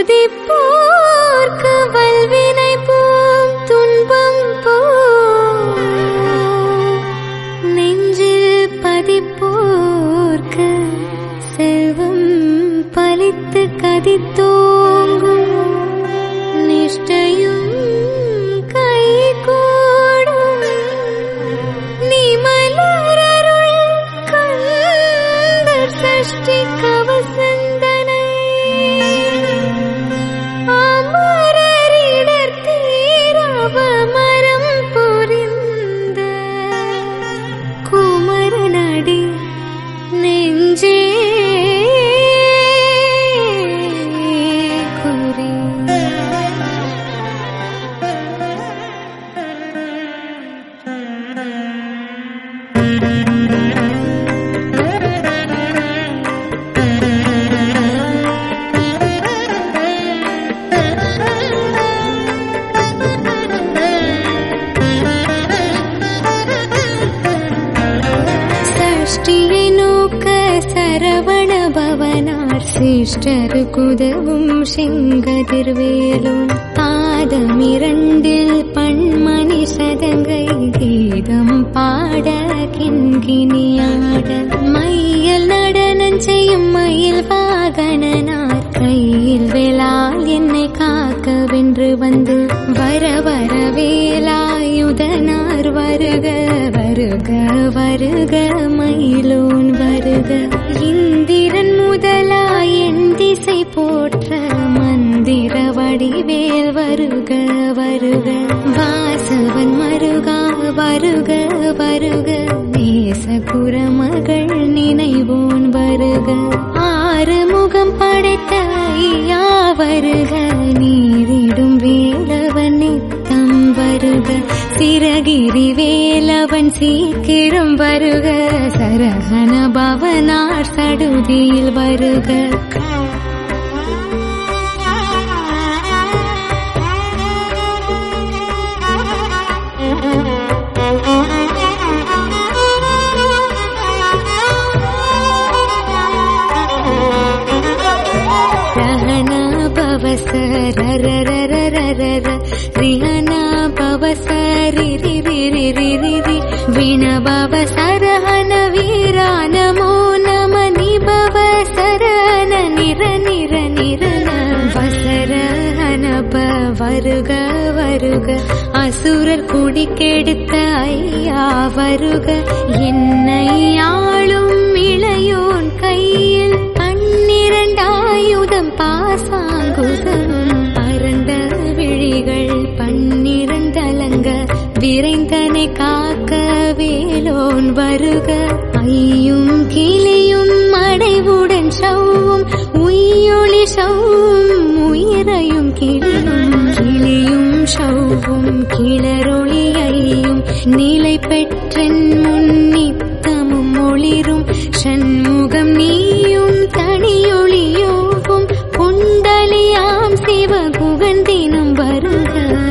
துதிப்போர்க்கு வல்வினை போம் துன்பம் போ நெஞ்சில் பதிப்போர்க்கு செல்வம் பலித்து கதித்தோங்கும் நிஷ்டையும் கைகூடும் நிமலரருள் கந்தர் சஷ்டி கவசந்தனை அமரரிடர் தீரவ மரம் புரிந்த குமரனடி நெஞ்சே குறி சஷ்டியை நோக்க சரவண பவனார் சிஷ்டரு குதவும் செங்கதிர்வேலும் பாதம் இரண்டில் பண்மணி சதங்கை கீதம் பாட கிண்கிணியாட மையல் நடனம் செய்யும் மயில் வாகனனார் கையில் வேளால் என்னை காக்க வென்று வந்து வர வர வேலாயுதனார் வருக வருக வருக மயிலோன் வருக இந்திரன் முதலாய் என் திசை போற்ற மந்திர வடிவேல் வருக வருக வாசவன் மருகா வருக வருக நேச குரமகள் நினைவோன் வருக ஆறு முகம் படைத்த ஐயா வருக நீரிடும் வேலவன் நித்தம் வருக சிறகிரி வேலவன் சீக்கிரம் வருக சரஹன பவனார் சடுதியில் வருக ரஹன பவச ரரரரரரர ரிஹன பவச ரிரி ரிரி ரிரி ரி விண பவ சரஹன வீரா நமோ நம நிபவ சரண நிர நிர நிரன வசரஹனப வருக வருக அசுரர் குடிக்கெடுத்த ஐயா வருக என்னை ஆளும் இளையோன் கையில் பன்னிரண்டாயுதம் பாசாங்குதமும் பரந்த விழிகள் பன்னிரண்டலங்க விரைந்தனை காக்க வேலோன் வருக ஐயும் கிளியும் அடைவுடன் சவ்வும் உய்யொளி சவ்வும் உயிரையும் கிளியும் கிளியும் சவ்வும் கிளரொளியையும் நிலை பெற்றன் முன்னித்தமும் ஒளிரும் சண்முகம் நீயும் தனியொளியோவும் குண்டலியாம் சிவகுகந்தினம் வருக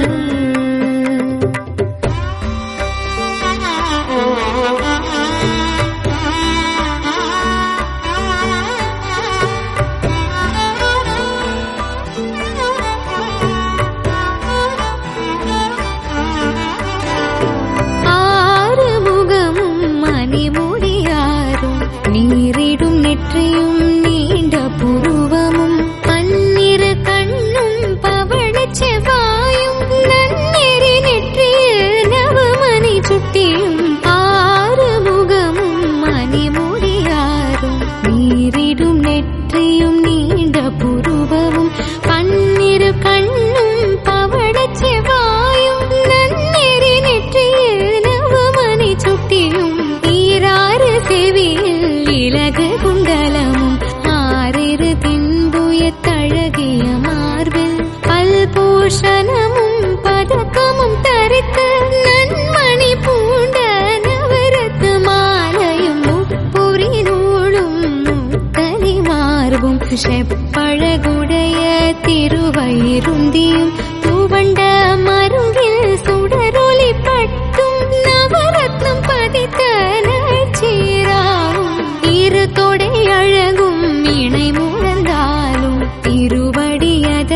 ஆறு முகமும் மணிமுடியாரும் நீரிடும் நெற்றியும் நீண்ட புருவமும் பன்னிரு கண்ணும் பவழச் செவ்வாயும் நன்னெறி நெற்றியில் நவமணி சுட்டியும் ஆறு முகமும் மணிமுடியாரும் நீரிடும் நெற்றியும் நீண்ட புருவமும் பன்னிரு கண்ணும் பவழச் செவ்வாயும் நன்னெறி நெற்றியில் நவமணி சுட்டியும் ஈராறு செவியில் இலகு குண்டலமும் ஆறிரு தின்புய தழகிய மார்பில் பல்பூஷணமும் பதக்கமும் தரித்து நன்மணி பூண்ட நவரத்து மாலையும் முப்புரி நூலும் முத்தனி மார்பும் செப்பழகுடைய திருவயிருந்தியும் துவண்ட மருங்கில் சுடரொளி பட்டும் நவரத்னம் பதித்த நச்சீராவும் இரு தொடை அழகும் இணை முழந்தாலும் திருவடியத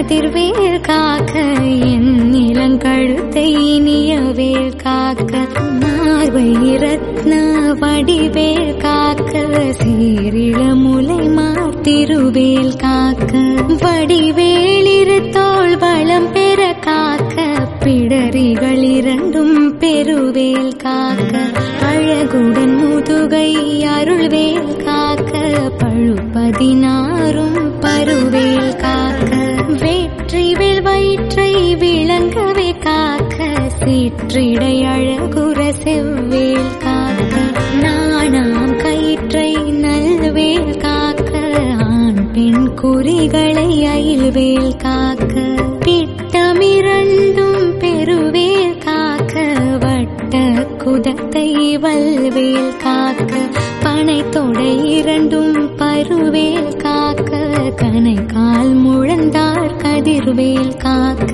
கதிர்வேல் காக்க என் இளங்கழுத்தை இனியவேல் காக்க மார்பை ரத்ன வடிவேல் காக்க சீரிழ முலை மாத்திருவேல் காக்க வடிவேலிரு தோள் வளம் பெற காக்க பிடரிகள் இரண்டும் பெருவேல் காக்க அழகுடன் முதுகை அருள்வேல் காக்க பழுப்பதினாரும் பருவேல் காக்க வெற்றிவேல் வயிற்றை விளங்கவே காக்க சீற்றிடை அழகுற செவ்வேல் காக்க நாணாம் கயிற்றை நல்வேல் காக்க ஆண் பெண் குறிகளை அயில்வேல் காக்க பிட்டமிரண்டும் பெருவேல் காக்க வட்ட குதத்தை வல்வேல் காக்க பனை தொடை இரண்டும் பருவேல் காக்க கனை கால் முழந்தார் கதிர்வேல் காக்க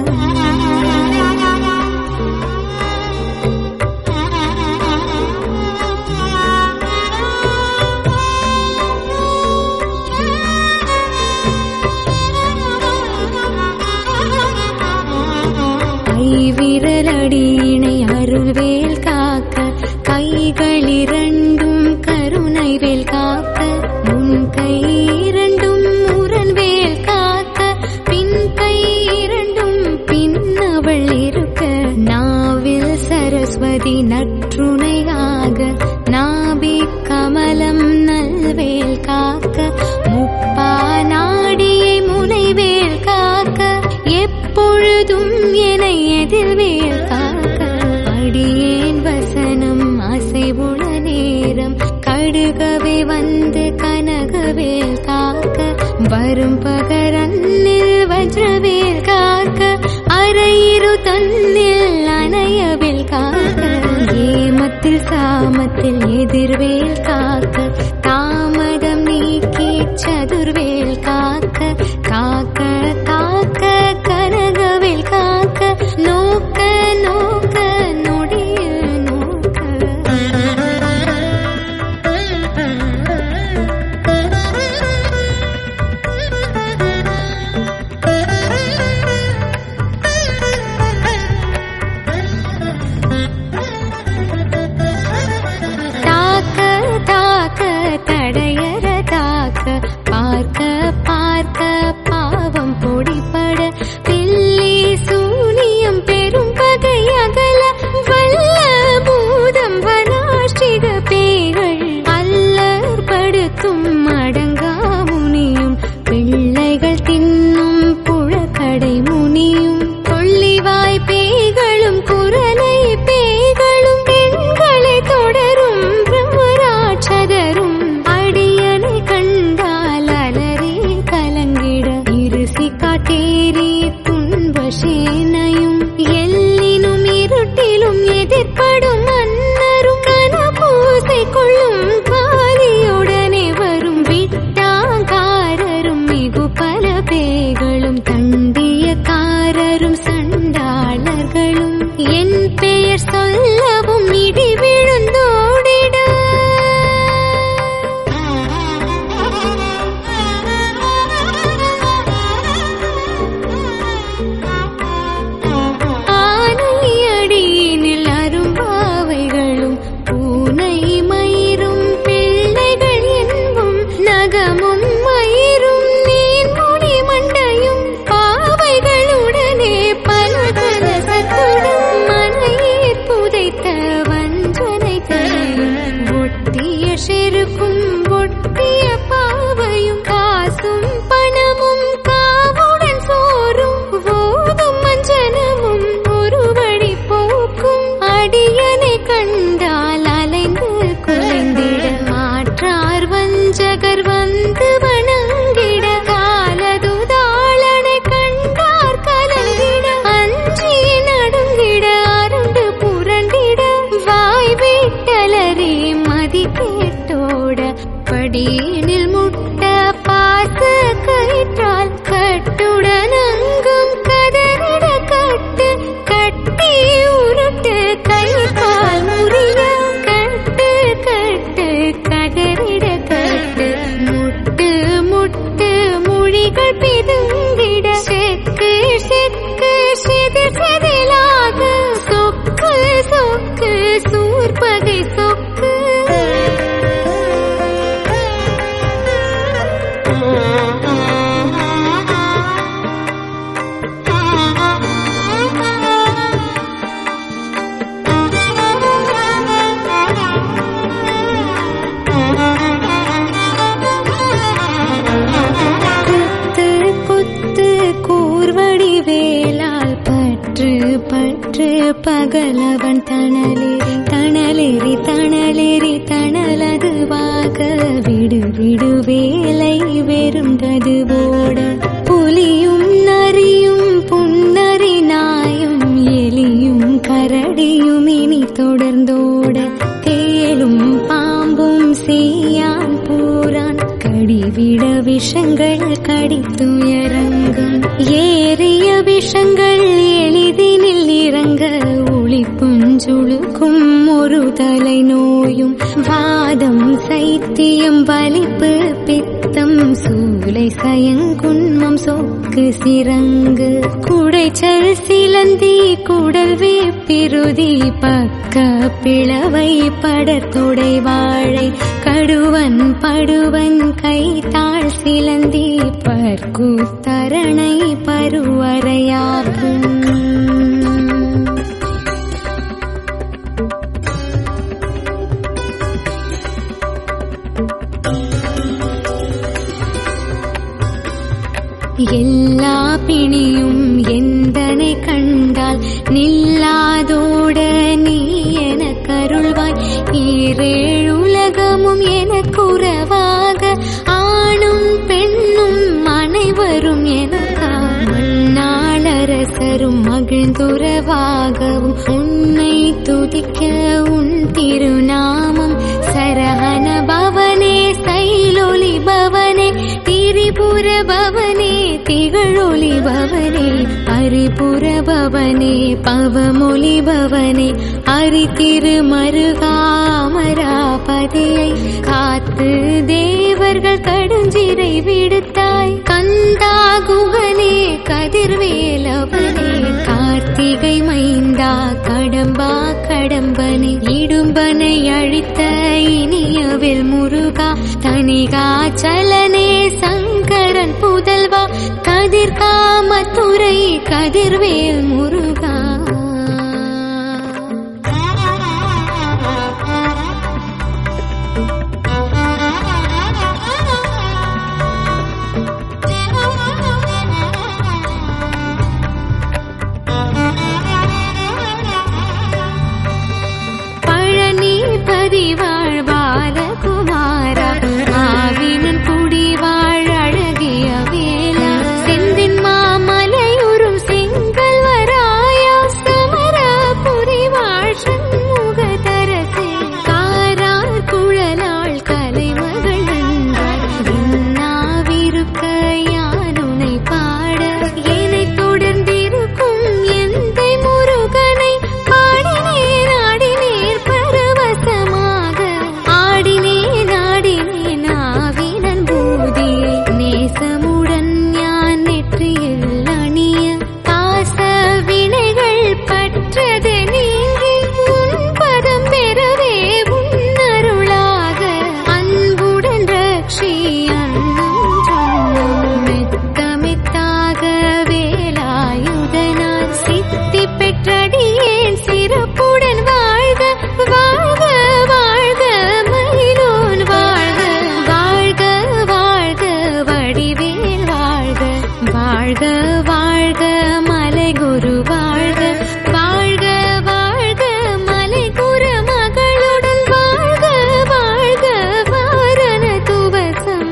கைவிரலடியினை அருள்வேல் காக்க கைகள் இரண்டும் கருணை வேல் காக்க முன் கை இரண்டும் முரண்வேல் காக்க பின் கை இரண்டும் பின்னவள் இருக்க நாவில் சரஸ்வதி நற்றுணையாக நாபி கமலம் நல்வேல் காக்க முப்பா நாடியை முனைவேல் காக்க எப்பொழுதும் என எதிர்வேல் காக்க அடியேன் வசனம் அசைவுள நேரம் கடுகவே வந்து கனகவேல் காக்க வரும் பகரன்னில் வஜ்ரவேல் காக்க அரையிரு தன்னில் அணையவில் காக்க ஏமத்தில் சாமத்தில் எதிர்வேல் காக்க தாமதம் நீக்கி சதுர்வேல் காக்க காக்க காக்க கனகவேல் காக்க நோக்க நோக்க நொடியில் தாக்க தாக்க தடையற தாக்க பார்க்க பார்க்க பாவம் பொடிபட பில்லி சூனியம் பெரும் பகை அகல வல்ல பூதம் வனாஷ்டிக பேய்கள் அல்லற்படுத்தும் அடங்கா முனியும் பிள்ளைகள் தின்னும் புழக்கடை முனியும் கொள்ளிவாய் பேய்களும் குரலை பேய்களும் பெண்களை தொடரும் பிரம்மராட்சதரும் அடியனை கண்டால் அலறி கலங்கிட இருசி காட்டேரி துன்ப சேனையும் எல்லினும் இருட்டிலும் எதிர்ப்படும் மன்னரும் கனபூசை கொள்ளும் காலியுடனே வரும் விட்டாங்காரரும் மிகு பல பேய்களும் தண்டியக்காரரும் சண்டாளர்களும் என் பெயர் சொல்லவும் இடி விழுந்தோடிட ஆனை அடியினில் அரும்பாவைகளும் பூனை மயிரும் பிள்ளைகள் என்பும் நகமும் மயிரும் நீர்முடி என்று பகலவன் தணலேறி தணலேறி தணலேறி தணலதுவாக விடு விடு வேலை வெறுண்டது ஓட புலியும் நரியும் புன்னரி நாயும் எலியும் கரடியும் இனி தொடர்ந்தோட தேலும் பாம்பும் செய்யான் பூரான் கடிவிட விஷங்கள் கடித்துயரங்கும் ஏறிய விஷங்கள் எளிதினில் இறங்க ஒளிப்புஞ்சுழுக்கும் ஒரு தலை நோயும் வாதம் சைத்தியம் வலிப்பு பித்தம் சூளை சயங்குன்மம் சொக்கு சிறங்கு குடைச்சல் சிலந்தி குடல் வேப்பிருதி பக்க பிளவை படத்தொடை வாழை கடுவன் படுவன் கைத்தாள் சிலந்தி பற்கூத்தரணை பருவரையாகும் எல்லா பிணியும் எந்தனை கண்டால் நில்லாதோட நீ என கருள்வாய் ஈரேழுலகமும் எனக்குறவாக ஆணும் பெண்ணும் அனைவரும் எனக்காமல் நாளரசரும் மகிழ்ந்துறவாகவும் உன்னை துதிக்க உன் திருநாமம் சரஹன பவனே சைலொலி பவனே திரிபுர பவனே திகழொலி பவனே அரிபுர பவனே பவமொழி பவனே அரி திருமருகாமராபதியை காத்து தேவர்கள் கடுஞ்சிறை விடுத்தாய் கந்தா குகனே கதிர்வேலவனே கார்த்திகை மைந்தா கடம்பா கடம்பனே இடும்பனை அழித்த இனியவில் முருகா தனிகா சலனே சங்கரன் புதல்வா கதிர்காமத்துறை கதிர்வேல் முருகா பழனி பதிவாழ் பாலகுமாரா ஆவினன் குடிவாழ் அழகிய வேலா செந்தின் மாமலையுறும் செங்கல்வராயா சமர புரிவாழ் சண்முகதரசே காரார் குழலாள் கலைமகள் நன்றாய் இன்னாவிருக்க யானுனை பாட என்னை தொடர்ந்திருக்கும் எந்தை முருகனை பாடினேன் ஆடினேன் பரவசமாக ஆடினேன் ஆடினேன் ஆவினன் பூதியை நேசமுடன் ஞான் நெற்றியில் அணிய பாச வினைகள் பற்றது நீங்கி உன் பதம் பெறவே உன்னருளாக அன்புடன் ரக்ஷி அன்னும் சொன்னும் மெத்த மெத்தாக வேலாயுதனால் சித்தி பெற்றடியேன் சிறப்புடன் வாழ்க வாழ்க வாழ்க மயிலோன் வாழ்க வாழ்க வாழ்க வடிவேல் வாழ்க வாழ்க வாழ்க மலை குரு வாழ்க வாழ்க வாழ்க மலை குரு மகளுடன் வாழ்க வாழ்க வாரண துவசம்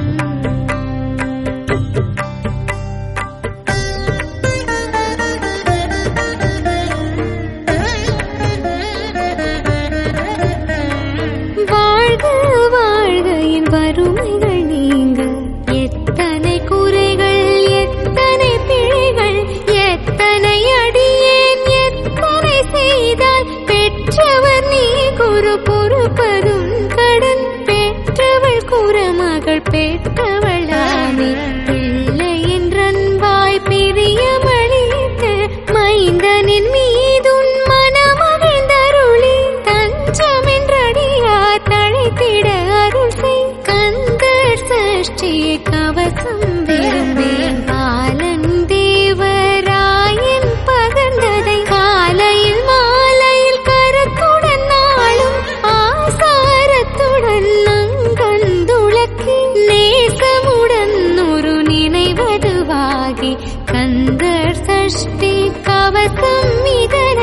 வாழ்க வாழ்க என் வறுமைகள் நீங்க எத்தனை குறைகள் எத்தனை பிழைகள் எத்தனை அடியேன் எத்தனை செய்தால் பெற்றவர் நீ குரு பொறுப்பதும் கடன் பெற்றவள் குறமகள் பெற்றவள் ஆமே பிள்ளை என்றன்பாய் பிரியமளித்து மைந்தனின் மீதுன் மனமகிழ்ந்தருளி தஞ்சம் என்றடியார் தழைத்திட அருள் செய் கந்தர் சஷ்டி கவசம் விரும்பேன் பாலன் தேவராயன் பகர்ந்ததை காலையில் மாலையில் கரத்துடன் நாளும் ஆசாரத்துடன் நங்கந்துளக்கி நேசமுடன் ஒரு நினைவதுவாகி கந்தர் சஷ்டி கவசம் இதனை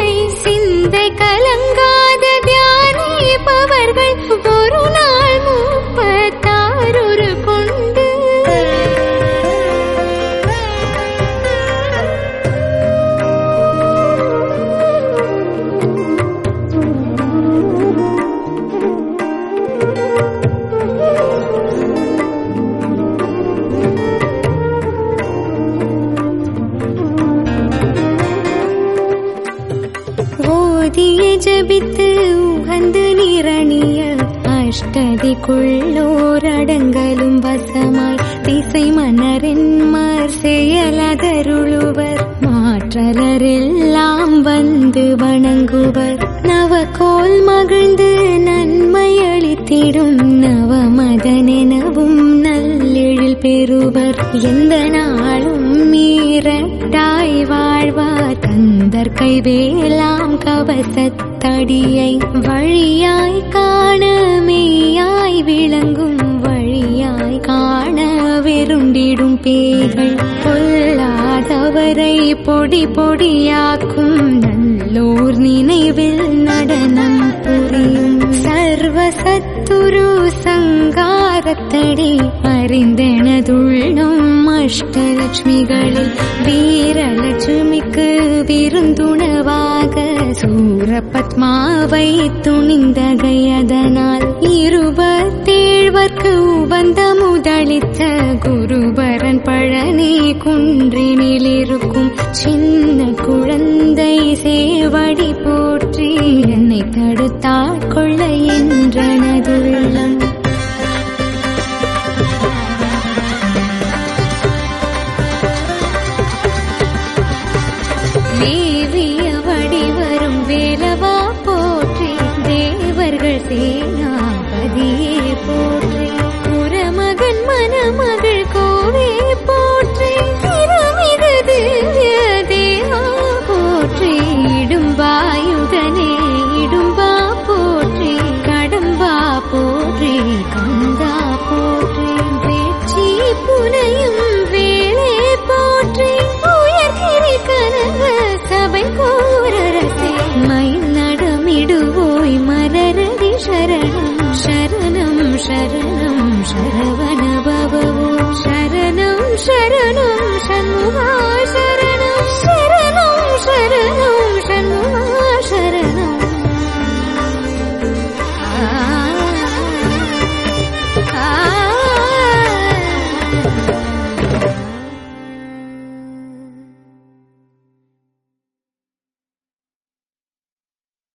ஜபித்து உகந்து நிரணிய அஷ்டதிக்குள்ளோரடங்கலும் வசமாய் திசை மன்னரென்மார் செயலதருளுவர் மாற்றலரெல்லாம் வந்து வணங்குவர் நவகோல் மகிழ்ந்து நன்மையளித்திடும் நவமதனெனவும் நல்லெழில் பெறுவர் எந்த நாளும் மீறட்டாய் வாழ்வார் கந்தர் கைவேலாம் கவசத்தடியை வழியாய் காண மெய்யாய் விளங்கும் வழியாய் காண வெருண்டிடும் பேய்கள் பொல்லாதவரை பொடி பொடியாக்கும் நல்லோர் நினைவில் நடனம் புரியும் சர்வ சத்துரு சங்காரத்தடி அறிந்தெனதுள்ளும் அஷ்டலட்சுமிகளில் வீரலட்சுமிக்கு விருந்துணவாக சூரபத்மாவை துணிந்தகையதனால் இருபத்தேழ்வர்க்கு உபந்த முதளித்த குருபரன் பழனி குன்றினில் இருக்கும் சின்ன குழந்தை சேவடி போற்றி என்னை தடுத்தாற் கொள்ள என்றனதுள்ளம் தேவிய வடிவரும் வேலவா போற்றி தேவர்கள் சேனாபதியே போற்றி புறமகன் மணமகள் கோவே போற்றி சிறமிகு திவ்ய தேவா போற்றி இடும்பாயுதனே இடும்பா போற்றி கடம்பா போற்றி கந்தா போற்றி வேட்சி புனையும் வேளே போற்றி உயர்கிரி கனக சபை கோரரசே மயில் நடமிடுவோய் மலரடி சரணம் சரணம் சரணம் சரவண பவோ சரணம் சரணம் சண்முகா சரணம்